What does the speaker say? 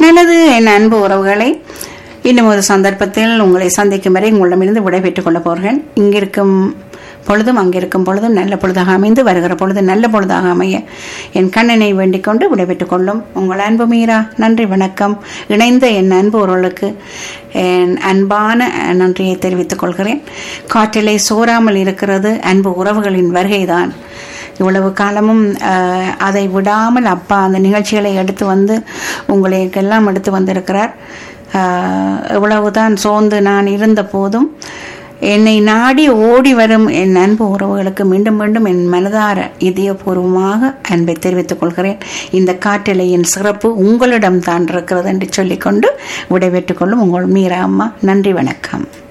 நல்லது என் அன்பு உறவுகளை இன்னும் ஒரு சந்தர்ப்பத்தில் உங்களை சந்திக்கும் வரை உங்களிடமிருந்து விடைபெற்றுக் கொள்ளப் போகிறேன் இங்கிருக்கும் பொழுதும் அங்கிருக்கும் பொழுதும் நல்ல பொழுதாக அமைந்து வருகிற பொழுது நல்ல பொழுதாக அமைய என் கண்ணனை வேண்டிக் கொண்டு விடைபெற்றுக் கொள்ளும் உங்கள் அன்பு மீரா நன்றி வணக்கம் இணைந்த என் அன்பு உறவுகளுக்கு என் அன்பான நன்றியை தெரிவித்துக் கொள்கிறேன் காற்றிலே சோராமல் இருக்கிறது அன்பு உறவுகளின் வருகைதான் இவ்வளவு காலமும் அஹ், அதை விடாமல் அப்பா அந்த நிகழ்ச்சிகளை எடுத்து வந்து உங்களுக்கெல்லாம் எடுத்து வந்திருக்கிறார் அஹ், எவ்வளவுதான் சோர்ந்து நான் இருந்த போதும் என்னை நாடி ஓடி வரும் என் அன்பு உறவுகளுக்கு மீண்டும் மீண்டும் என் மனதார இதயபூர்வமாக அன்பை தெரிவித்துக் கொள்கிறேன் இந்த காட்டிலையின் சிறப்பு உங்களிடம் தான் இருக்கிறது என்று சொல்லிக்கொண்டு விடைபெற்றுக் கொள்ளும் உங்கள் மீரா அம்மா நன்றி வணக்கம்